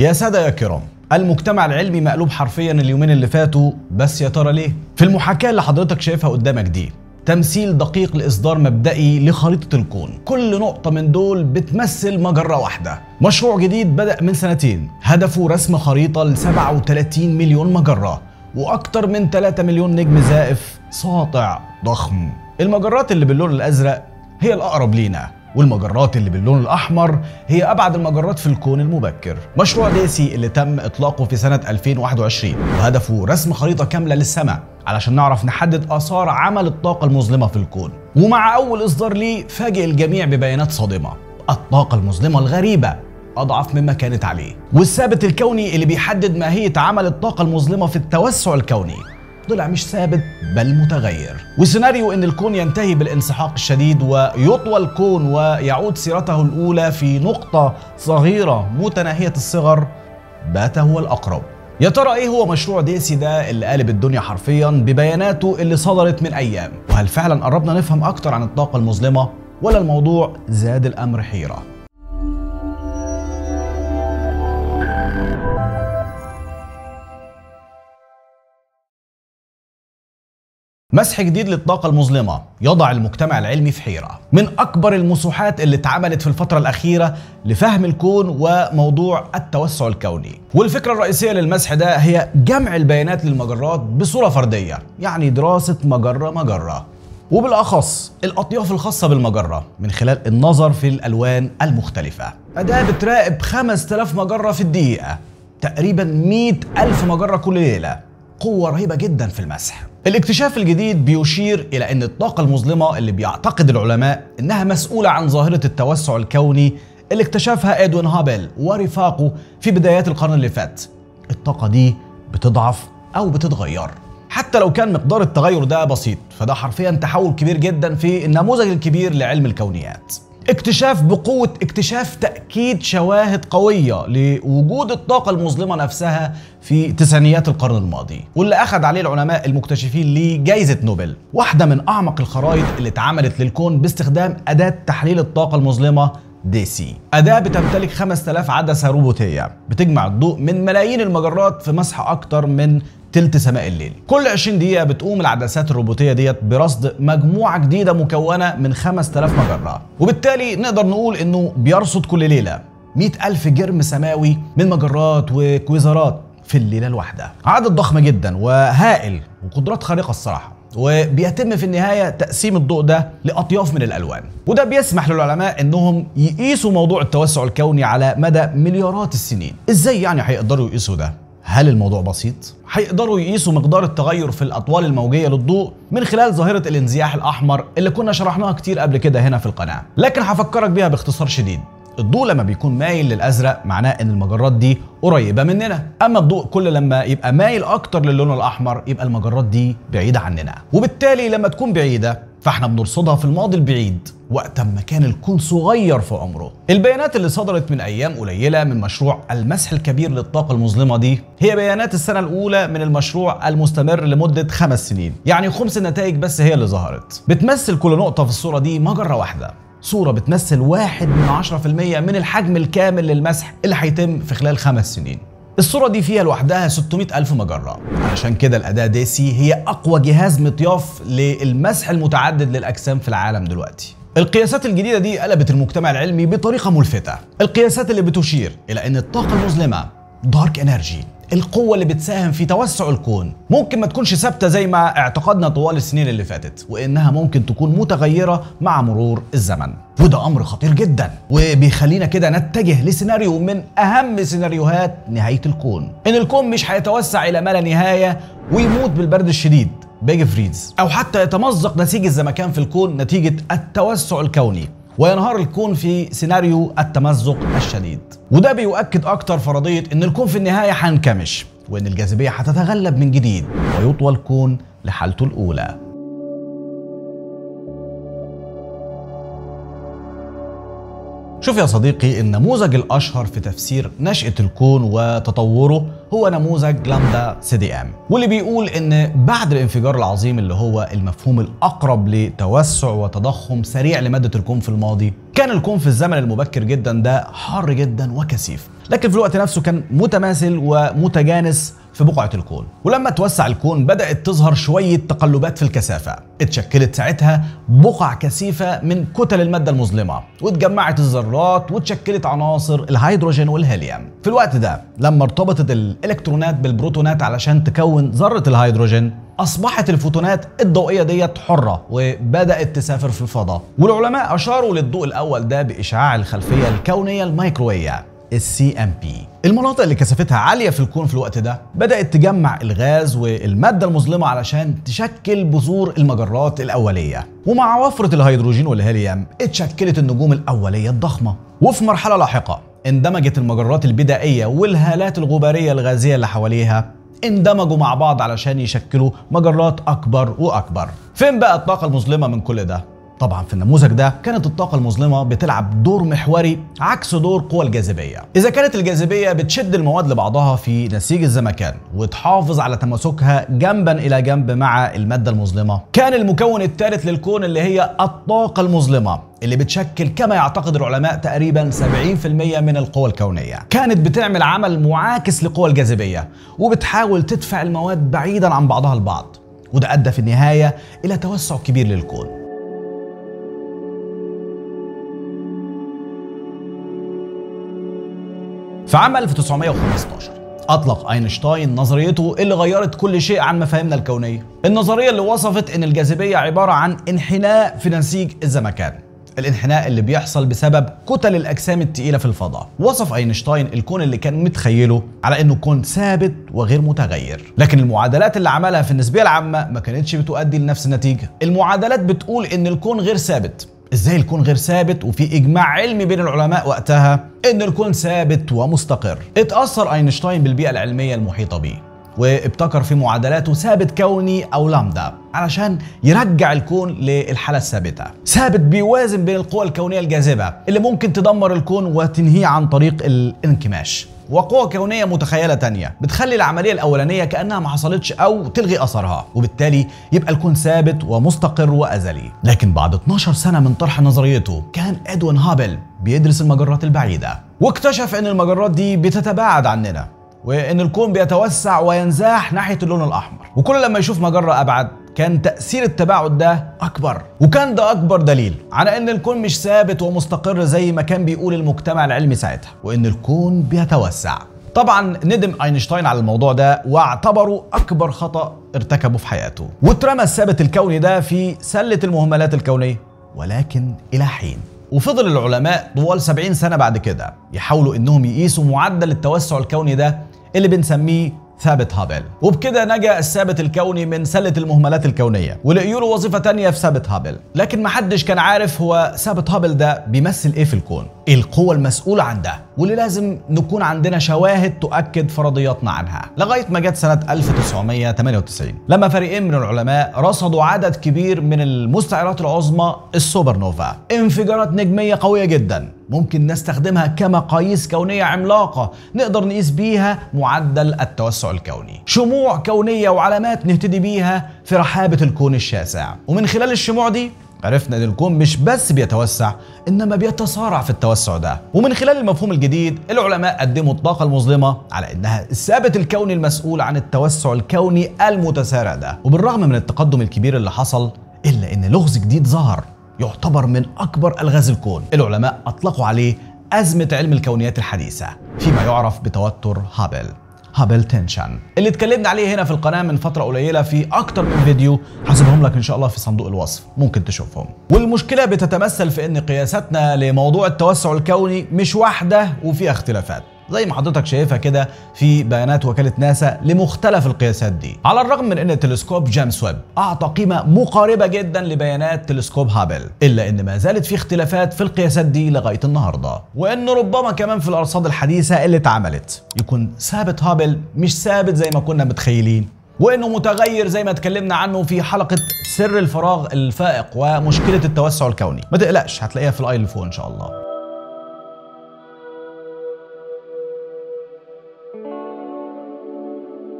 يا سادة يا كرام المجتمع العلمي مقلوب حرفيا اليومين اللي فاتوا بس يا ترى ليه؟ في المحاكاة اللي حضرتك شايفها قدامك دي تمثيل دقيق لإصدار مبدئي لخريطة الكون كل نقطة من دول بتمثل مجرة واحدة مشروع جديد بدأ من سنتين هدفه رسم خريطة ل 37 مليون مجرة وأكتر من 3 مليون نجم زائف ساطع ضخم المجرات اللي باللون الأزرق هي الأقرب لينا والمجرات اللي باللون الأحمر هي أبعد المجرات في الكون المبكر مشروع ديسي اللي تم إطلاقه في سنة 2021 وهدفه رسم خريطة كاملة للسماء علشان نعرف نحدد آثار عمل الطاقة المظلمة في الكون ومع أول إصدار ليه فاجئ الجميع ببيانات صادمة الطاقة المظلمة الغريبة أضعف مما كانت عليه والثابت الكوني اللي بيحدد ماهية عمل الطاقة المظلمة في التوسع الكوني طلع مش ثابت بل متغير وسيناريو ان الكون ينتهي بالانسحاق الشديد ويطوى الكون ويعود سيرته الاولى في نقطه صغيره متناهيه الصغر بات هو الاقرب يا ترى ايه هو مشروع ديسي ده اللي قالب الدنيا حرفيا ببياناته اللي صدرت من ايام وهل فعلا قربنا نفهم اكتر عن الطاقه المظلمه ولا الموضوع زاد الامر حيره مسح جديد للطاقة المظلمة يضع المجتمع العلمي في حيرة من أكبر المسوحات اللي اتعملت في الفترة الأخيرة لفهم الكون وموضوع التوسع الكوني والفكرة الرئيسية للمسح ده هي جمع البيانات للمجرات بصورة فردية يعني دراسة مجرة مجرة وبالأخص الأطياف الخاصة بالمجرة من خلال النظر في الألوان المختلفة أداة بتراقب 5000 مجرة في الدقيقة تقريبا 100 ألف مجرة كل ليلة قوة رهيبة جدا في المسح الاكتشاف الجديد بيشير إلى أن الطاقة المظلمة اللي بيعتقد العلماء أنها مسؤولة عن ظاهرة التوسع الكوني اللي اكتشفها إدوين هابل ورفاقه في بدايات القرن اللي فات الطاقة دي بتضعف أو بتتغير حتى لو كان مقدار التغير ده بسيط فده حرفيا تحول كبير جدا في النموذج الكبير لعلم الكونيات اكتشاف بقوة اكتشاف تأكيد شواهد قوية لوجود الطاقة المظلمة نفسها في تسعينيات القرن الماضي واللي أخذ عليه العلماء المكتشفين ليه جايزة نوبل واحدة من أعمق الخرائط اللي اتعملت للكون باستخدام أداة تحليل الطاقة المظلمة ديسي أداة بتمتلك 5000 عدسة روبوتية بتجمع الضوء من ملايين المجرات في مسح أكتر من تلت سماء الليل كل 20 دقيقة بتقوم العدسات الروبوتية ديت برصد مجموعة جديدة مكونة من 5000 مجرة وبالتالي نقدر نقول انه بيرصد كل ليلة 100 ألف جرم سماوي من مجرات وكويزرات في الليلة الواحدة عدد ضخم جدا وهائل وقدرات خارقة الصراحة وبيتم في النهاية تقسيم الضوء ده لأطياف من الألوان وده بيسمح للعلماء انهم يقيسوا موضوع التوسع الكوني على مدى مليارات السنين ازاي يعني هيقدروا يقيسوا ده هل الموضوع بسيط؟ هيقدروا يقيسوا مقدار التغير في الأطوال الموجية للضوء من خلال ظاهرة الانزياح الأحمر اللي كنا شرحناها كتير قبل كده هنا في القناة لكن هفكرك بيها باختصار شديد الضوء لما بيكون مايل للازرق معناه ان المجرات دي قريبه مننا اما الضوء كل لما يبقى مايل اكتر للون الاحمر يبقى المجرات دي بعيده عننا وبالتالي لما تكون بعيده فاحنا بنرصدها في الماضي البعيد وقت ما كان الكون صغير في عمره البيانات اللي صدرت من ايام قليله من مشروع المسح الكبير للطاقه المظلمه دي هي بيانات السنه الاولى من المشروع المستمر لمده خمس سنين يعني خمس النتائج بس هي اللي ظهرت بتمثل كل نقطه في الصوره دي مجره واحده صورة بتمثل واحد من عشرة في المية من الحجم الكامل للمسح اللي هيتم في خلال خمس سنين الصورة دي فيها لوحدها 600 ألف مجرة علشان كده الأداة ديسي هي أقوى جهاز مطياف للمسح المتعدد للأجسام في العالم دلوقتي القياسات الجديدة دي قلبت المجتمع العلمي بطريقة ملفتة القياسات اللي بتشير إلى أن الطاقة المظلمة دارك انرجي القوة اللي بتساهم في توسع الكون ممكن ما تكونش ثابتة زي ما اعتقدنا طوال السنين اللي فاتت وإنها ممكن تكون متغيرة مع مرور الزمن وده أمر خطير جدا وبيخلينا كده نتجه لسيناريو من أهم سيناريوهات نهاية الكون إن الكون مش هيتوسع إلى ما لا نهاية ويموت بالبرد الشديد بيج فريز أو حتى يتمزق نسيج الزمكان في الكون نتيجة التوسع الكوني وينهار الكون في سيناريو التمزق الشديد وده بيؤكد اكتر فرضيه ان الكون في النهايه هينكمش وان الجاذبيه هتتغلب من جديد ويطوى الكون لحالته الاولى شوف يا صديقي النموذج الاشهر في تفسير نشأة الكون وتطوره هو نموذج لامدا سي دي ام واللي بيقول ان بعد الانفجار العظيم اللي هو المفهوم الاقرب لتوسع وتضخم سريع لمادة الكون في الماضي كان الكون في الزمن المبكر جدا ده حار جدا وكثيف لكن في الوقت نفسه كان متماثل ومتجانس في بقعة الكون ولما توسع الكون بدأت تظهر شوية تقلبات في الكثافة اتشكلت ساعتها بقع كثيفة من كتل المادة المظلمة واتجمعت الذرات واتشكلت عناصر الهيدروجين والهيليوم في الوقت ده لما ارتبطت الالكترونات بالبروتونات علشان تكون ذرة الهيدروجين اصبحت الفوتونات الضوئيه ديت حره وبدات تسافر في الفضاء والعلماء اشاروا للضوء الاول ده باشعاع الخلفيه الكونيه الميكروويه السي ام بي المناطق اللي كثافتها عاليه في الكون في الوقت ده بدات تجمع الغاز والماده المظلمه علشان تشكل بذور المجرات الاوليه ومع وفره الهيدروجين والهيليوم اتشكلت النجوم الاوليه الضخمه وفي مرحله لاحقه اندمجت المجرات البدائيه والهالات الغباريه الغازيه اللي حواليها اندمجوا مع بعض علشان يشكلوا مجرات اكبر واكبر فين بقى الطاقه المظلمه من كل ده طبعا في النموذج ده كانت الطاقة المظلمة بتلعب دور محوري عكس دور قوى الجاذبية إذا كانت الجاذبية بتشد المواد لبعضها في نسيج الزمكان وتحافظ على تماسكها جنبا إلى جنب مع المادة المظلمة كان المكون الثالث للكون اللي هي الطاقة المظلمة اللي بتشكل كما يعتقد العلماء تقريبا 70% من القوى الكونية كانت بتعمل عمل معاكس لقوى الجاذبية وبتحاول تدفع المواد بعيدا عن بعضها البعض وده أدى في النهاية إلى توسع كبير للكون في عام 1915 أطلق أينشتاين نظريته اللي غيرت كل شيء عن مفاهيمنا الكونية النظرية اللي وصفت إن الجاذبية عبارة عن انحناء في نسيج الزمكان الانحناء اللي بيحصل بسبب كتل الاجسام التقيله في الفضاء وصف اينشتاين الكون اللي كان متخيله على انه كون ثابت وغير متغير لكن المعادلات اللي عملها في النسبيه العامه ما كانتش بتؤدي لنفس النتيجه المعادلات بتقول ان الكون غير ثابت ازاي الكون غير ثابت وفي اجماع علمي بين العلماء وقتها ان الكون ثابت ومستقر اتاثر اينشتاين بالبيئه العلميه المحيطه بيه وابتكر في معادلاته ثابت كوني او لامدا علشان يرجع الكون للحاله الثابته ثابت بيوازن بين القوى الكونيه الجاذبه اللي ممكن تدمر الكون وتنهيه عن طريق الانكماش وقوة كونية متخيلة تانية بتخلي العملية الأولانية كأنها ما حصلتش أو تلغي أثرها وبالتالي يبقى الكون ثابت ومستقر وأزلي لكن بعد 12 سنة من طرح نظريته كان إدوين هابل بيدرس المجرات البعيدة واكتشف أن المجرات دي بتتباعد عننا وان الكون بيتوسع وينزاح ناحيه اللون الاحمر وكل لما يشوف مجره ابعد كان تاثير التباعد ده اكبر وكان ده اكبر دليل على ان الكون مش ثابت ومستقر زي ما كان بيقول المجتمع العلمي ساعتها وان الكون بيتوسع طبعا ندم اينشتاين على الموضوع ده واعتبره اكبر خطا ارتكبه في حياته واترمى الثابت الكوني ده في سله المهملات الكونيه ولكن الى حين وفضل العلماء طوال 70 سنه بعد كده يحاولوا انهم يقيسوا معدل التوسع الكوني ده اللي بنسميه ثابت هابل وبكده نجا الثابت الكوني من سلة المهملات الكونية ولقيوا له وظيفة تانية في ثابت هابل لكن محدش كان عارف هو ثابت هابل ده بيمثل ايه في الكون ايه القوة المسؤولة عن ده واللي لازم نكون عندنا شواهد تؤكد فرضياتنا عنها لغاية ما جت سنة 1998 لما فريقين من العلماء رصدوا عدد كبير من المستعرات العظمى السوبر نوفا انفجارات نجمية قوية جدا ممكن نستخدمها كمقاييس كونية عملاقة نقدر نقيس بيها معدل التوسع الكوني شموع كونية وعلامات نهتدي بيها في رحابة الكون الشاسع ومن خلال الشموع دي عرفنا ان الكون مش بس بيتوسع انما بيتسارع في التوسع ده ومن خلال المفهوم الجديد العلماء قدموا الطاقه المظلمه على انها الثابت الكوني المسؤول عن التوسع الكوني المتسارع ده وبالرغم من التقدم الكبير اللي حصل الا ان لغز جديد ظهر يعتبر من اكبر الغاز الكون العلماء اطلقوا عليه ازمه علم الكونيات الحديثه فيما يعرف بتوتر هابل هابل تنشن اللي اتكلمنا عليه هنا في القناه من فتره قليله في اكتر من فيديو هسيبهم لك ان شاء الله في صندوق الوصف ممكن تشوفهم والمشكله بتتمثل في ان قياساتنا لموضوع التوسع الكوني مش واحده وفيها اختلافات زي ما حضرتك شايفها كده في بيانات وكاله ناسا لمختلف القياسات دي على الرغم من ان تلسكوب جيمس ويب اعطى قيمه مقاربه جدا لبيانات تلسكوب هابل الا ان ما زالت في اختلافات في القياسات دي لغايه النهارده وان ربما كمان في الارصاد الحديثه اللي اتعملت يكون ثابت هابل مش ثابت زي ما كنا متخيلين وانه متغير زي ما اتكلمنا عنه في حلقه سر الفراغ الفائق ومشكله التوسع الكوني ما تقلقش هتلاقيها في الاي اللي فوق ان شاء الله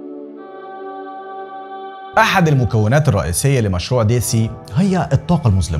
أحد المكونات الرئيسية لمشروع ديسي هي الطاقة المظلمة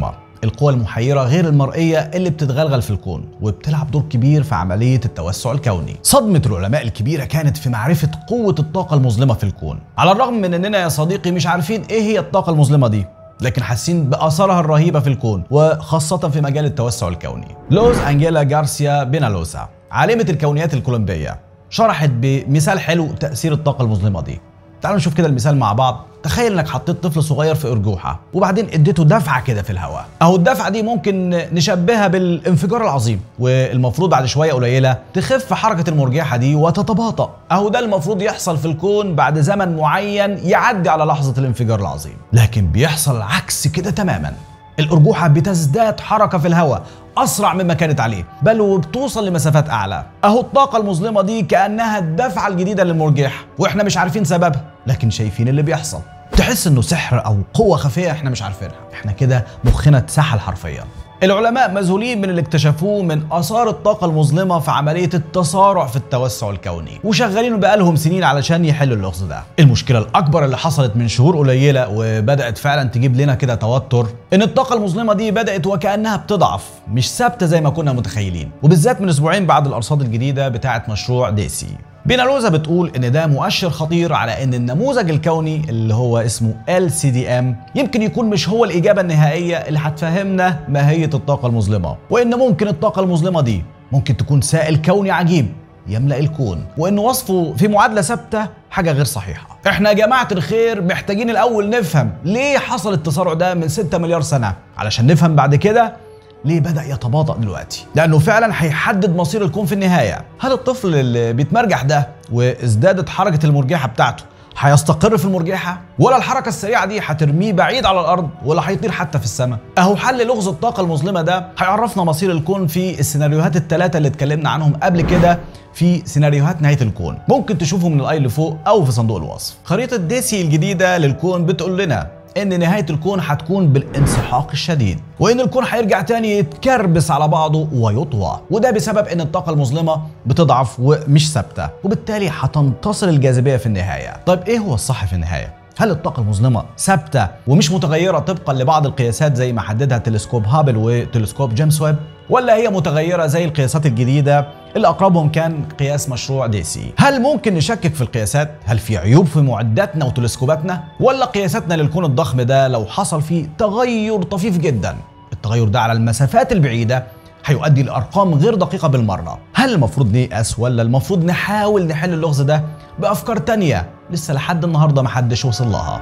القوى المحيرة غير المرئية اللي بتتغلغل في الكون وبتلعب دور كبير في عملية التوسع الكوني صدمة العلماء الكبيرة كانت في معرفة قوة الطاقة المظلمة في الكون على الرغم من اننا يا صديقي مش عارفين ايه هي الطاقة المظلمة دي لكن حاسين بأثرها الرهيبة في الكون وخاصة في مجال التوسع الكوني لوز أنجيلا جارسيا بينالوسا عالمة الكونيات الكولومبية شرحت بمثال حلو تأثير الطاقة المظلمة دي تعالوا نشوف كده المثال مع بعض تخيل انك حطيت طفل صغير في ارجوحه وبعدين اديته دفعه كده في الهواء اهو الدفعه دي ممكن نشبهها بالانفجار العظيم والمفروض بعد شويه قليله تخف حركه المرجحه دي وتتباطا اهو ده المفروض يحصل في الكون بعد زمن معين يعدي على لحظه الانفجار العظيم لكن بيحصل عكس كده تماما الأرجوحة بتزداد حركة في الهواء أسرع مما كانت عليه بل وبتوصل لمسافات أعلى أهو الطاقة المظلمة دي كأنها الدفعة الجديدة للمرجح وإحنا مش عارفين سببها لكن شايفين اللي بيحصل تحس إنه سحر أو قوة خفية إحنا مش عارفينها إحنا كده مخنا اتسحل حرفيا العلماء مذهولين من اللي اكتشفوه من اثار الطاقه المظلمه في عمليه التسارع في التوسع الكوني وشغالين بقالهم سنين علشان يحلوا اللغز ده المشكله الاكبر اللي حصلت من شهور قليله وبدات فعلا تجيب لنا كده توتر ان الطاقه المظلمه دي بدات وكانها بتضعف مش ثابته زي ما كنا متخيلين وبالذات من اسبوعين بعد الارصاد الجديده بتاعه مشروع ديسي بينالوزا بتقول ان ده مؤشر خطير على ان النموذج الكوني اللي هو اسمه LCDM يمكن يكون مش هو الاجابه النهائيه اللي هتفهمنا ماهيه الطاقه المظلمه وان ممكن الطاقه المظلمه دي ممكن تكون سائل كوني عجيب يملا الكون وان وصفه في معادله ثابته حاجه غير صحيحه احنا يا جماعه الخير محتاجين الاول نفهم ليه حصل التسارع ده من 6 مليار سنه علشان نفهم بعد كده ليه بدأ يتباطأ دلوقتي؟ لأنه فعلا هيحدد مصير الكون في النهاية، هل الطفل اللي بيتمرجح ده وازدادت حركة المرجحة بتاعته هيستقر في المرجحة ولا الحركة السريعة دي هترميه بعيد على الأرض ولا هيطير حتى في السماء أهو حل لغز الطاقة المظلمة ده هيعرفنا مصير الكون في السيناريوهات الثلاثة اللي اتكلمنا عنهم قبل كده في سيناريوهات نهايه الكون ممكن تشوفه من الاي لفوق او في صندوق الوصف خريطه ديسي الجديده للكون بتقول لنا ان نهايه الكون هتكون بالانسحاق الشديد وان الكون هيرجع تاني يتكربس على بعضه ويطوى وده بسبب ان الطاقه المظلمه بتضعف ومش ثابته وبالتالي هتنتصر الجاذبيه في النهايه طيب ايه هو الصح في النهايه هل الطاقة المظلمة ثابتة ومش متغيرة طبقا لبعض القياسات زي ما حددها تلسكوب هابل وتلسكوب جيمس ويب؟ ولا هي متغيرة زي القياسات الجديدة اللي أقربهم كان قياس مشروع ديسي؟ هل ممكن نشكك في القياسات؟ هل في عيوب في معداتنا وتلسكوباتنا؟ ولا قياساتنا للكون الضخم ده لو حصل فيه تغير طفيف جدا التغير ده على المسافات البعيدة هيؤدي لارقام غير دقيقه بالمره هل المفروض نيأس ولا المفروض نحاول نحل اللغز ده بافكار تانية لسه لحد النهارده محدش وصل لها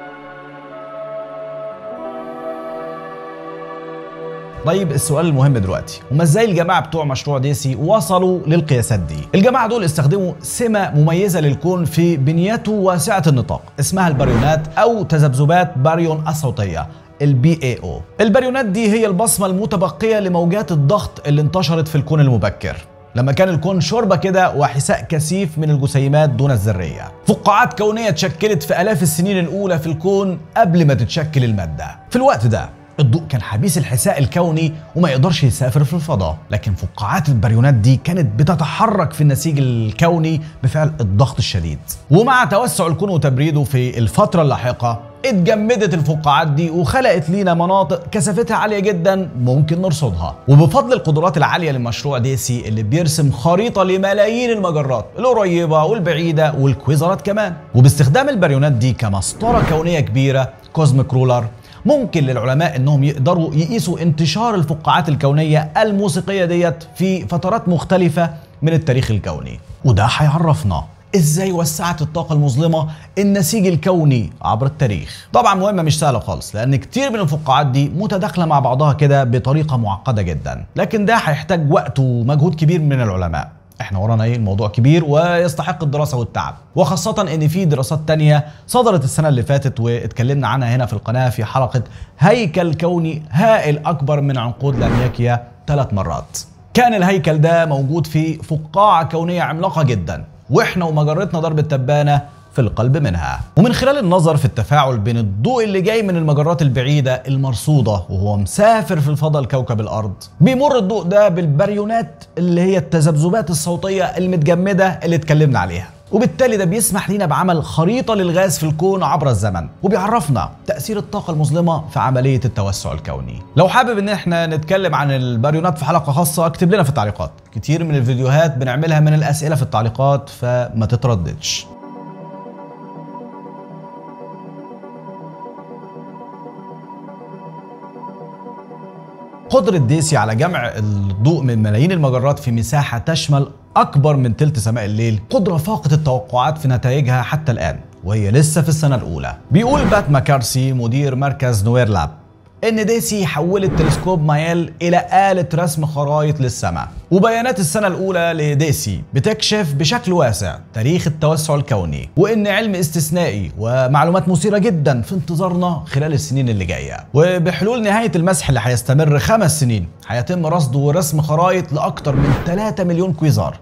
طيب السؤال المهم دلوقتي هما ازاي الجماعه بتوع مشروع ديسي وصلوا للقياسات دي الجماعه دول استخدموا سمه مميزه للكون في بنيته واسعه النطاق اسمها الباريونات او تذبذبات باريون الصوتيه البي اي او الباريونات دي هي البصمه المتبقيه لموجات الضغط اللي انتشرت في الكون المبكر لما كان الكون شوربه كده وحساء كثيف من الجسيمات دون الذريه فقاعات كونيه اتشكلت في الاف السنين الاولى في الكون قبل ما تتشكل الماده في الوقت ده الضوء كان حبيس الحساء الكوني وما يقدرش يسافر في الفضاء لكن فقاعات الباريونات دي كانت بتتحرك في النسيج الكوني بفعل الضغط الشديد ومع توسع الكون وتبريده في الفترة اللاحقة اتجمدت الفقاعات دي وخلقت لينا مناطق كثافتها عاليه جدا ممكن نرصدها وبفضل القدرات العاليه لمشروع ديسي اللي بيرسم خريطه لملايين المجرات القريبه والبعيده والكويزرات كمان وباستخدام الباريونات دي كمسطره كونيه كبيره كوزميك رولر ممكن للعلماء انهم يقدروا يقيسوا انتشار الفقاعات الكونيه الموسيقيه ديت في فترات مختلفه من التاريخ الكوني وده هيعرفنا ازاي وسعت الطاقة المظلمة النسيج الكوني عبر التاريخ طبعا مهمة مش سهلة خالص لان كتير من الفقاعات دي متداخلة مع بعضها كده بطريقة معقدة جدا لكن ده هيحتاج وقت ومجهود كبير من العلماء احنا ورانا ايه الموضوع كبير ويستحق الدراسة والتعب وخاصة ان في دراسات تانية صدرت السنة اللي فاتت واتكلمنا عنها هنا في القناة في حلقة هيكل كوني هائل اكبر من عنقود لانياكيا ثلاث مرات كان الهيكل ده موجود في فقاعة كونية عملاقة جدا واحنا ومجرتنا درب التبانة في القلب منها ومن خلال النظر في التفاعل بين الضوء اللي جاي من المجرات البعيدة المرصودة وهو مسافر في الفضاء لكوكب الأرض بيمر الضوء ده بالباريونات اللي هي التذبذبات الصوتية المتجمدة اللي اتكلمنا عليها وبالتالي ده بيسمح لنا بعمل خريطة للغاز في الكون عبر الزمن وبيعرفنا تأثير الطاقة المظلمة في عملية التوسع الكوني لو حابب ان احنا نتكلم عن الباريونات في حلقة خاصة اكتب لنا في التعليقات كتير من الفيديوهات بنعملها من الأسئلة في التعليقات فما تترددش قدرة ديسي على جمع الضوء من ملايين المجرات في مساحة تشمل أكبر من تلت سماء الليل قدرة فاقت التوقعات في نتائجها حتى الآن وهي لسه في السنة الأولى بيقول بات ماكارسي مدير مركز نوير لاب ان ديسي حولت تلسكوب مايل الى آلة رسم خرائط للسماء وبيانات السنة الأولى لديسي بتكشف بشكل واسع تاريخ التوسع الكوني وإن علم استثنائي ومعلومات مثيرة جدا في انتظارنا خلال السنين اللي جاية وبحلول نهاية المسح اللي هيستمر خمس سنين هيتم رصد ورسم خرائط لأكثر من 3 مليون كويزار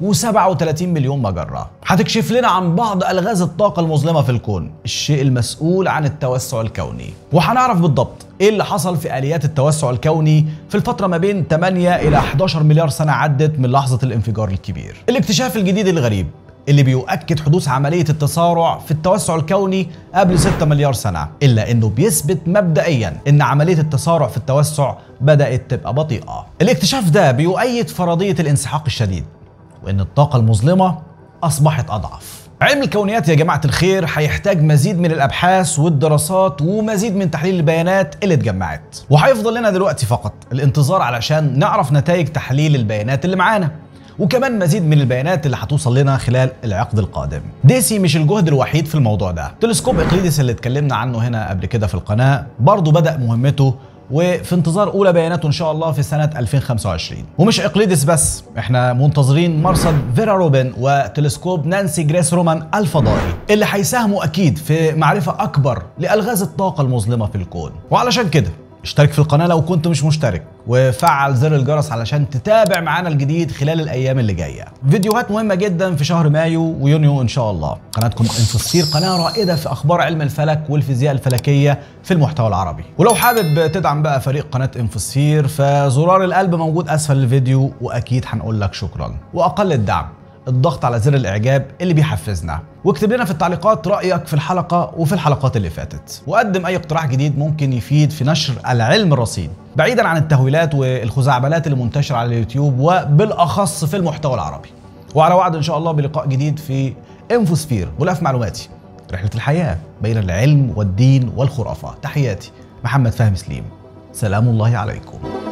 و37 مليون مجرة هتكشف لنا عن بعض ألغاز الطاقة المظلمة في الكون الشيء المسؤول عن التوسع الكوني وهنعرف بالضبط ايه اللي حصل في آليات التوسع الكوني في الفترة ما بين 8 إلى 11 مليار سنة عدت من لحظة الانفجار الكبير الاكتشاف الجديد الغريب اللي بيؤكد حدوث عملية التسارع في التوسع الكوني قبل 6 مليار سنة إلا أنه بيثبت مبدئيا أن عملية التسارع في التوسع بدأت تبقى بطيئة الاكتشاف ده بيؤيد فرضية الانسحاق الشديد وان الطاقه المظلمه اصبحت اضعف علم الكونيات يا جماعه الخير هيحتاج مزيد من الابحاث والدراسات ومزيد من تحليل البيانات اللي اتجمعت وهيفضل لنا دلوقتي فقط الانتظار علشان نعرف نتائج تحليل البيانات اللي معانا وكمان مزيد من البيانات اللي هتوصل لنا خلال العقد القادم ديسي مش الجهد الوحيد في الموضوع ده تلسكوب اقليدس اللي اتكلمنا عنه هنا قبل كده في القناه برضه بدا مهمته وفي انتظار اولى بياناته ان شاء الله في سنه 2025 ومش اقليدس بس احنا منتظرين مرصد فيرا روبن وتلسكوب نانسي جريس رومان الفضائي اللي هيساهموا اكيد في معرفه اكبر لالغاز الطاقه المظلمه في الكون وعلشان كده اشترك في القناه لو كنت مش مشترك وفعل زر الجرس علشان تتابع معانا الجديد خلال الايام اللي جايه فيديوهات مهمه جدا في شهر مايو ويونيو ان شاء الله قناتكم انفوسفير قناه رائده في اخبار علم الفلك والفيزياء الفلكيه في المحتوى العربي ولو حابب تدعم بقى فريق قناه انفوسفير فزرار القلب موجود اسفل الفيديو واكيد هنقول لك شكرا واقل الدعم الضغط على زر الاعجاب اللي بيحفزنا واكتب لنا في التعليقات رايك في الحلقه وفي الحلقات اللي فاتت وقدم اي اقتراح جديد ممكن يفيد في نشر العلم الرصين بعيدا عن التهويلات والخزعبلات اللي منتشره على اليوتيوب وبالاخص في المحتوى العربي وعلى وعد ان شاء الله بلقاء جديد في انفوسفير غلاف معلوماتي رحله الحياه بين العلم والدين والخرافه تحياتي محمد فهمي سليم سلام الله عليكم